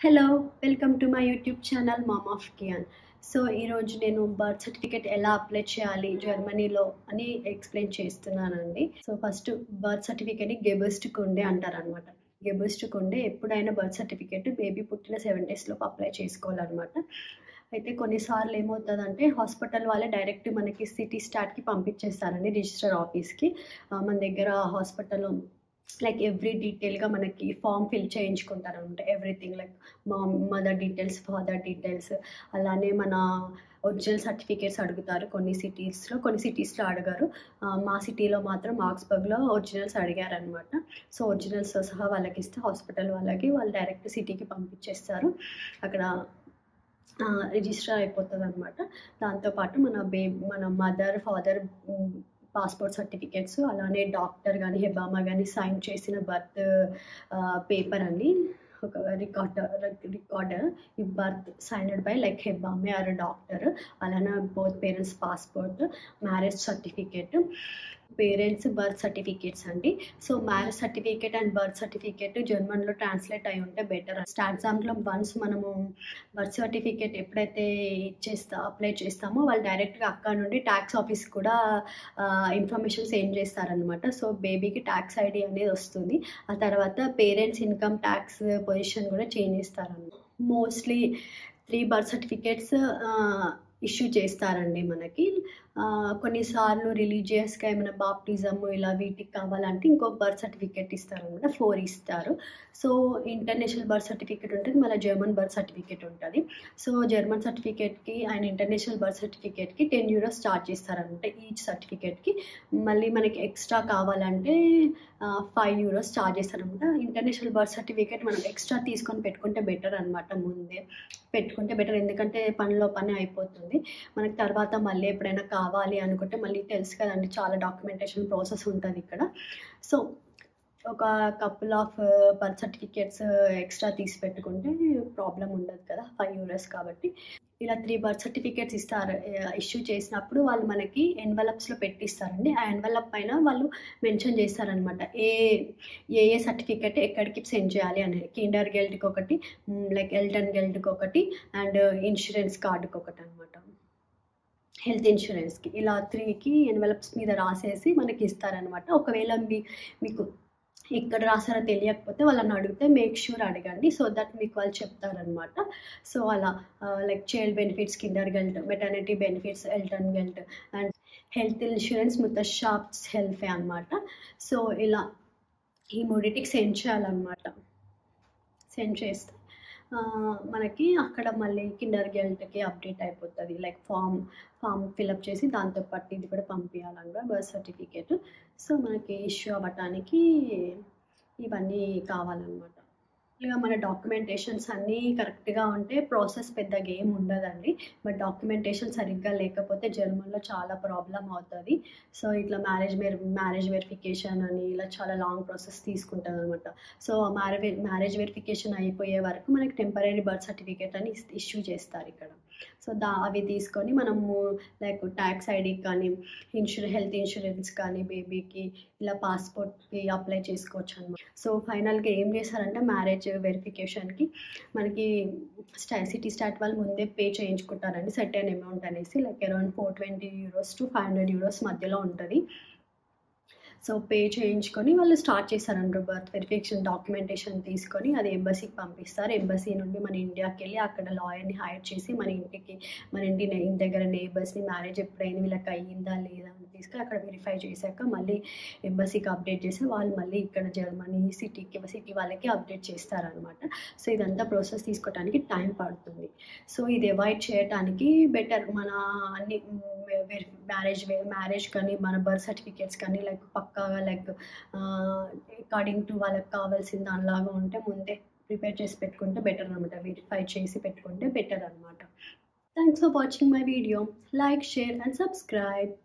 hello welcome to my YouTube channel mom of Kiaan so ఈరోజు నేను birth certificate ఎలా apply చేయాలి జర్మనీలో అని ఎక్స్ప్లెయిన్ చేస్తున్నానండి సో ఫస్ట్ బర్త్ సర్టిఫికేట్ని గెబెస్ట్ కుండే అంటారనమాట గెబెస్ట్ కుండే ఎప్పుడైనా బర్త్ సర్టిఫికేట్ బేబీ పుట్టిన సెవెన్ డేస్లోపు అప్లై చేసుకోవాలన్నమాట అయితే కొన్నిసార్లు ఏమవుతుందంటే హాస్పిటల్ వాళ్ళే డైరెక్ట్ మనకి సిటీ స్టార్ట్కి పంపించేస్తారండి రిజిస్టర్ ఆఫీస్కి మన దగ్గర హాస్పిటల్లో లైక్ ఎవ్రీ డీటెయిల్గా మనకి ఫామ్ ఫిల్ చేయించుకుంటారు అనమాట ఎవ్రీథింగ్ లైక్ మా మదర్ డీటెయిల్స్ ఫాదర్ డీటెయిల్స్ అలానే మన ఒరిజినల్ సర్టిఫికేట్స్ అడుగుతారు కొన్ని సిటీస్లో కొన్ని సిటీస్లో అడగారు మా సిటీలో మాత్రం మార్క్స్బర్గ్లో ఒరిజినల్స్ అడిగారనమాట సో ఒరిజినల్స్ సహా వాళ్ళకి ఇస్తే హాస్పిటల్ వాళ్ళకి వాళ్ళు డైరెక్ట్ సిటీకి పంపించేస్తారు అక్కడ రిజిస్టర్ అయిపోతుంది అనమాట దాంతోపాటు మన బే మన మదర్ ఫాదర్ పాస్పోర్ట్ సర్టిఫికేట్స్ అలానే డాక్టర్ కానీ హెబామా కానీ సైన్ చేసిన బర్త్ పేపర్ అండి ఒక రికార్డర్ రికార్డర్ ఈ బర్త్ సైన్డ్ బై లైక్ హెబామే ఆర్ డాక్టర్ అలానే both parents passport marriage certificate parents birth certificates అండి so marriage certificate and birth certificate జర్మన్లో ట్రాన్స్లేట్ అయి ఉంటే బెటర్ స్టాట్సామ్లో వన్స్ మనము బర్త్ సర్టిఫికేట్ ఎప్పుడైతే ఇచ్చేస్తా అప్లై చేస్తామో వాళ్ళు డైరెక్ట్గా అక్కడ నుండి ట్యాక్స్ ఆఫీస్ కూడా ఇన్ఫర్మేషన్ సెండ్ చేస్తారనమాట సో బేబీకి ట్యాక్స్ ఐడి అనేది వస్తుంది ఆ తర్వాత పేరెంట్స్ ఇన్కమ్ ట్యాక్స్ పొజిషన్ కూడా చేంజ్ చేస్తారన్నమాట mostly three birth certificates issue చేస్తారండి మనకి కొన్నిసార్లు రిలీజియస్గా ఏమైనా బాప్టిజమ్ ఇలా వీటికి కావాలంటే ఇంకో బర్త్ సర్టిఫికేట్ ఇస్తారనమాట ఫోర్ ఇస్తారు సో ఇంటర్నేషనల్ బర్త్ సర్టిఫికేట్ ఉంటుంది మళ్ళీ జర్మన్ బర్త్ సర్టిఫికేట్ ఉంటుంది సో జర్మన్ సర్టిఫికేట్కి అండ్ ఇంటర్నేషనల్ బర్త్ సర్టిఫికేట్కి టెన్ యూరోస్ చార్జ్ చేస్తారనమాట ఈచ్ సర్టిఫికేట్కి మళ్ళీ మనకి ఎక్స్ట్రా కావాలంటే ఫైవ్ యూరోస్ చార్జ్ చేస్తారనమాట ఇంటర్నేషనల్ బర్త్ సర్టిఫికేట్ మనం ఎక్స్ట్రా తీసుకొని పెట్టుకుంటే బెటర్ అనమాట ముందే పెట్టుకుంటే బెటర్ ఎందుకంటే పనిలో పని అయిపోతుంది మనకి తర్వాత మళ్ళీ ఎప్పుడైనా కావాలి అనుకుంటే మళ్ళీ తెలుసు కదండి చాలా డాక్యుమెంటేషన్ ప్రాసెస్ ఉంటుంది ఇక్కడ సో ఒక couple of birth certificates extra తీసి పెట్టుకుంటే ప్రాబ్లం ఉండదు కదా ఫైవ్ యూరస్ కాబట్టి ఇలా త్రీ బర్త్ సర్టిఫికేట్స్ ఇస్తారు ఇష్యూ చేసినప్పుడు వాళ్ళు మనకి ఎన్వలప్స్లో పెట్టిస్తారండి ఆ ఎన్వలప్ పైన వాళ్ళు మెన్షన్ చేస్తారనమాట ఏ ఏ ఏ సర్టిఫికేట్ ఎక్కడికి సెండ్ చేయాలి అనేది కిండర్ గెల్ట్కి ఒకటి లైక్ ఎల్టన్ గెల్ట్కి ఒకటి అండ్ ఇన్సూరెన్స్ కార్డుకి ఒకటి అనమాట హెల్త్ ఇన్సూరెన్స్కి ఇలా త్రీకి ఎన్వలప్స్ మీద రాసేసి మనకి ఇస్తారనమాట ఒకవేళ మీ మీకు ఎక్కడ రాసారో తెలియకపోతే వాళ్ళని అడిగితే మేక్ షూర్ అడగండి సో దట్ మీకు వాళ్ళు చెప్తారనమాట సో అలా లైక్ చైల్డ్ బెనిఫిట్స్ కిండర్ గెల్ట్ మెటర్నిటీ బెనిఫిట్స్ ఎల్టన్ గెల్ట్ అండ్ హెల్త్ ఇన్సూరెన్స్ ముతషాప్స్ హెల్త్ అనమాట సో ఇలా ఈ మూడింటికి సెండ్ చేయాలన్నమాట సెండ్ చేస్తే మనకి అక్కడ మళ్ళీ కిండర్ గెల్ట్కి అప్డేట్ అయిపోతుంది లైక్ ఫామ్ ఫామ్ ఫిలప్ చేసి దాంతోపాటు ఇది కూడా పంపించాలన్నమాట బర్త్ సర్టిఫికేట్ సో మనకి ఇష్యూ అవ్వటానికి ఇవన్నీ కావాలన్నమాట ఇక మన డాక్యుమెంటేషన్స్ అన్నీ కరెక్ట్గా ఉంటే ప్రాసెస్ పెద్దగా ఏం ఉండదండి బట్ డాక్యుమెంటేషన్ సరిగ్గా లేకపోతే జర్మన్లో చాలా ప్రాబ్లం అవుతుంది సో ఇట్లా మ్యారేజ్ వెర్ మ్యారేజ్ వెరిఫికేషన్ అని ఇలా చాలా లాంగ్ ప్రాసెస్ తీసుకుంటుంది అనమాట సో మ్యారేజ్ మ్యారేజ్ వెరిఫికేషన్ అయిపోయే వరకు మనకి టెంపరీ బర్త్ సర్టిఫికేట్ అని ఇష్యూ చేస్తారు ఇక్కడ సో దా అవి తీసుకొని మనము లైక్ ట్యాక్స్ ఐడి కానీ ఇన్సూరెన్స్ హెల్త్ ఇన్సూరెన్స్ కానీ బేబీకి ఇలా పాస్పోర్ట్కి అప్లై చేసుకోవచ్చు అనమాట సో ఫైనల్గా ఏం చేస్తారంటే మ్యారేజ్ వెరిఫికేషన్కి మనకి స్టా సిటీ స్టార్ట్ వాళ్ళు ముందే పే చేయించుకుంటారండి సెటైన్ అమౌంట్ అనేసి like around four twenty euros to five hundred euros మధ్యలో ఉంటుంది సో పే చేయించుకొని వాళ్ళు స్టార్ట్ చేస్తారంటారు బర్త్ వెరిఫికేషన్ డాక్యుమెంటేషన్ తీసుకొని అది ఎంబసీకి పంపిస్తారు ఎంబసీ నుండి మన ఇండియాకి వెళ్ళి అక్కడ లాయర్ని హైర్ చేసి మన ఇంటికి మన ఇంటి ఇంటి దగ్గర నేబర్స్ని మ్యారేజ్ ఎప్పుడైంది వీళ్ళకి అయ్యిందా లేదా అని తీసుకొని అక్కడ వెరిఫై చేశాక మళ్ళీ ఎంబసీకి అప్డేట్ చేసి వాళ్ళు మళ్ళీ ఇక్కడ జర్మనీ సిటీకి సిటీ వాళ్ళకి అప్డేట్ చేస్తారనమాట సో ఇదంతా ప్రాసెస్ తీసుకోవడానికి టైం పడుతుంది సో ఇది అవాయిడ్ చేయడానికి బెటర్ మన అన్ని మ్యారేజ్ మ్యారేజ్ కానీ మన బర్త్ సర్టిఫికేట్స్ కానీ లైక్ పక్కాగా లైక్ అకార్డింగ్ టు వాళ్ళకి కావాల్సిన దానిలాగా ఉంటే ముందే ప్రిపేర్ చేసి పెట్టుకుంటే బెటర్ అనమాట వెరిఫై చేసి పెట్టుకుంటే బెటర్ అనమాట thanks for watching my video like share and subscribe